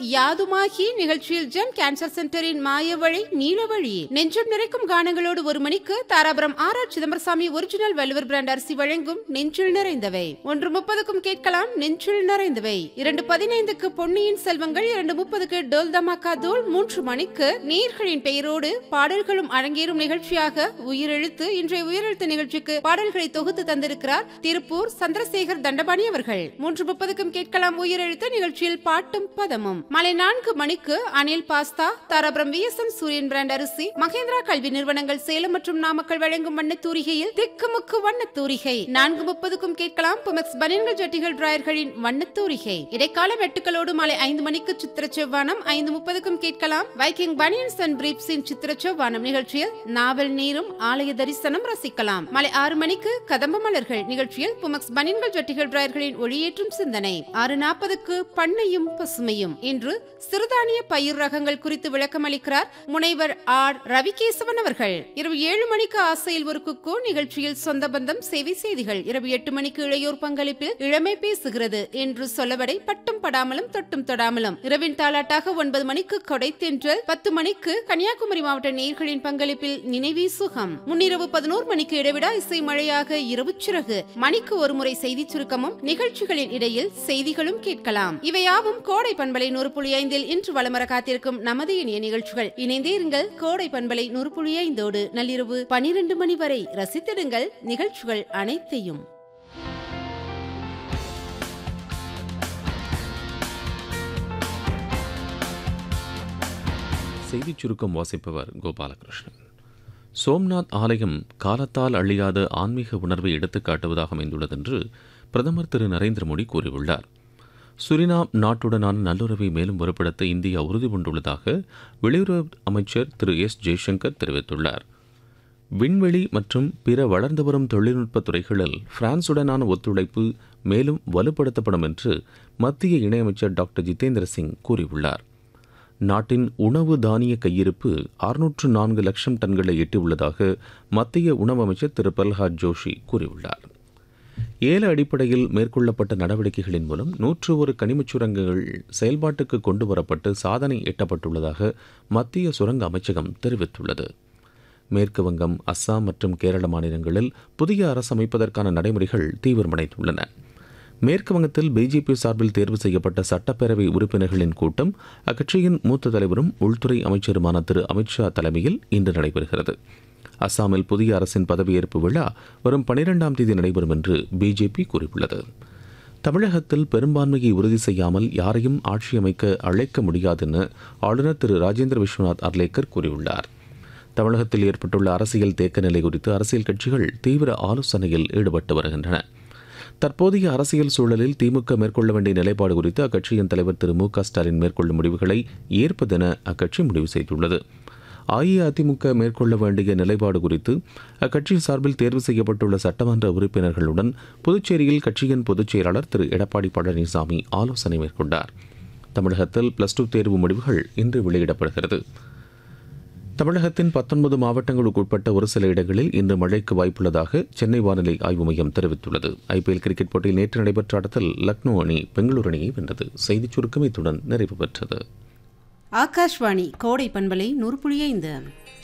யாதுமாகி நிகழ்ச்சியில் GeM cancer சென்டரின் மாயவழி நீலவழி நெஞ்சம் நிறைக்கும் கானங்களோடு ஒரு மணிக்கு Dharapuram R R Chidambaraswamy original Valluvar brand அரிசி வழங்கும் நெஞ்சில் நிறைந்தவை ஒன்று முப்பதுக்கும் கேட்கலாம் நெஞ்சில் நிறைந்தவை இரண்டு பதினைந்துக்கு பொன்னியின் செல்வங்கள் இரண்டு முப்பதுக்கு டோல் தமாக்கா தோல் மூன்று மணிக்கு நீர்களின் பெயரோடு பாடல்களும் அரங்கேறும் நிகழ்ச்சியாக உயிரெழுத்து இன்றைய உயிரெழுத்து நிகழ்ச்சிக்கு பாடல்களை தொகுத்து தந்திருக்கிறார் திருப்பூர் சந்திரசேகர் தண்டபாணி அவர்கள் மூன்று முப்பதுக்கும் கேட்கலாம் உயிரெழுத்து நிகழ்ச்சியில் பாட்டும் பதமும் மாலை நான்கு மணிக்கு Anil pasta Dharapuram VSN Suriyan brand அரிசி மகேந்திரா கல்வி நிறுவனங்கள் சேலம் மற்றும் நாமக்கல் வழங்கும் வண்ண தூரிகையில் திக்குமுக்கு வண்ண தூரிகை நான்கு முப்பதுக்கும் கேட்கலாம் புமெக்ஸ் பனியன்கள் ஜட்டிகள் டிராயர்களின் வண்ண தூரிகை இடைக்கால வெட்டுக்களோடு மாலை ஐந்து மணிக்கு சித்திர செவ்வானம் ஐந்து முப்பதுக்கும் கேட்கலாம் வைக்கிங் பனியன்ஸ் அண்ட் பிரீப்ஸின் சித்திர செவ்வானம் நிகழ்ச்சியில் நாவல் நீரும் ஆலய தரிசனம் ரசிக்கலாம் மாலை ஆறு மணிக்கு கதம்ப மலர்கள் நிகழ்ச்சியில் புமெக்ஸ் பனியன்கள் ஜட்டிகள் டிராயர்களின் ஒளியேற்றும் சிந்தனை ஆறு நாற்பதுக்கு பண்ணையும் பசுமையும் இன்று சிறுதானிய பயிர் ரகங்கள் குறித்து விளக்கம் அளிக்கிறார் முனைவர் ஆர் ரவிகேசவன் அவர்கள் இரவு ஏழு மணிக்கு ஆசையில் ஒரு குக்கு நிகழ்ச்சியில் சொந்த பந்தம் சேவை செய்திகள் இரவு எட்டு மணிக்கு இளையோர் பங்களிப்பில் இளமை பேசுகிறது என்று சொல்லவடை பட்டும் படாமலும் தொட்டும் தொடாமலும் இரவின் தாலாட்டாக ஒன்பது மணிக்கு கொடை தென்றல் பத்து மணிக்கு கன்னியாகுமரி மாவட்ட நேர்களின் பங்களிப்பில் நினைவே சுகம் முன்னிரவு பதினோரு மணிக்கு இடைவிடா இசை மழையாக இரவு சிறகு மணிக்கு ஒரு முறை செய்தி சுருக்கமும் நிகழ்ச்சிகளின் இடையில் செய்திகளும் கேட்கலாம் இவையாவும் கோடை பண்பலை நூறு புள்ளி ஐந்தில் இன்று வளமர காத்திருக்கும் நமது இனிய நிகழ்ச்சிகள் இணைந்தே இருங்கள் கோடை பண்பலை நூறு புள்ளி ஐந்தோடு நள்ளிரவு பனிரெண்டு மணி வரை ரசித்திடுங்கள் நிகழ்ச்சிகள் அனைத்தையும் செய்திச் சுருக்கம் வாசிப்பவர் கோபாலகிருஷ்ணன் சோம்நாத் ஆலயம் காலத்தால் அழியாத ஆன்மீக உணர்வை எடுத்துக்காட்டுவதாக அமைந்துள்ளது என்று பிரதமர் திரு நரேந்திர மோடி கூறியுள்ளார் சுரினாம் நாட்டுடனான நல்லுறவை மேலும் வலுப்படுத்த இந்தியா உறுதி பூண்டுள்ளதாக வெளியுறவு அமைச்சர் திரு எஸ் ஜெய்சங்கர் தெரிவித்துள்ளார் விண்வெளி மற்றும் பிற வளர்ந்து வரும் தொழில்நுட்ப துறைகளில் பிரான்சுடனான ஒத்துழைப்பு மேலும் வலுப்படுத்தப்படும் என்று மத்திய இணையமைச்சர் டாக்டர் ஜிதேந்திர சிங் கூறியுள்ளார் நாட்டின் உணவு தானிய கையிருப்பு அறுநூற்று நான்கு லட்சம் டன்களை எட்டியுள்ளதாக மத்திய உணவு அமைச்சர் திரு பிரல்ஹாத் ஜோஷி கூறியுள்ளார் ஏல அடிப்படையில் மேற்கொள்ளப்பட்ட நடவடிக்கைகளின் மூலம் நூற்று ஒரு கனிமச் சுரங்கங்கள் செயல்பாட்டுக்கு கொண்டு வரப்பட்டு சாதனை எட்டப்பட்டுள்ளதாக மத்திய சுரங்க அமைச்சகம் தெரிவித்துள்ளது மேற்கு வங்கம் அஸ்ஸாம் மற்றும் கேரள மாநிலங்களில் புதிய அரசு அமைப்பதற்கான நடைமுறைகள் தீவிரமடைந்துள்ளன மேற்கு வங்கத்தில் பிஜேபி சார்பில் தேர்வு செய்யப்பட்ட சட்டப்பேரவை உறுப்பினர்களின் கூட்டம் அக்கட்சியின் மூத்த தலைவரும் உள்துறை அமைச்சருமான திரு அமித்ஷா தலைமையில் இன்று நடைபெறுகிறது அஸ்ஸாமில் புதிய அரசின் பதவியேற்பு விழா வரும் பனிரெண்டாம் தேதி நடைபெறும் என்று பிஜேபி கூறியுள்ளது தமிழகத்தில் பெரும்பான்மையை உறுதி செய்யாமல் யாரையும் ஆட்சி அமைக்க அழைக்க முடியாதென ஆளுநர் திரு ராஜேந்திர விஸ்வநாத் அர்லேக்கர் கூறியுள்ளார் தமிழகத்தில் ஏற்பட்டுள்ள அரசியல் தேக்க நிலை குறித்து அரசியல் கட்சிகள் தீவிர ஆலோசனையில் ஈடுபட்டு வருகின்றன தற்போதைய அரசியல் சூழலில் திமுக மேற்கொள்ள வேண்டிய நிலைப்பாடு குறித்து அக்கட்சியின் தலைவர் திரு மு க ஸ்டாலின் மேற்கொள்ளும் முடிவுகளை ஏற்பதென அக்கட்சி முடிவு செய்துள்ளது அஇஅதிமுக மேற்கொள்ள வேண்டிய நிலைப்பாடு குறித்து அக்கட்சி சார்பில் தேர்வு செய்யப்பட்டுள்ள சட்டமன்ற உறுப்பினர்களுடன் புதுச்சேரியில் கட்சியின் பொதுச் செயலாளர் திரு எடப்பாடி பழனிசாமி ஆலோசனை மேற்கொண்டார் தமிழகத்தில் பிளஸ் டூ தேர்வு முடிவுகள் இன்று வெளியிடப்படுகிறது தமிழகத்தின் பத்தொன்பது மாவட்டங்களுக்கு உட்பட்ட ஒரு சில இடங்களில் இன்று மழைக்கு வாய்ப்புள்ளதாக சென்னை வானிலை ஆய்வு மையம் தெரிவித்துள்ளது ஐபிஎல் கிரிக்கெட் போட்டியில் நேற்று நடைபெற்ற ஆட்டத்தில் லக்னோ அணி பெங்களூரு அணியை வென்றது செய்திச் சுருக்கம் இத்துடன் நிறைவு பெற்றது ஆகாஷ்வாணி கோடை பண்பலை நூறு புள்ளி ஐந்து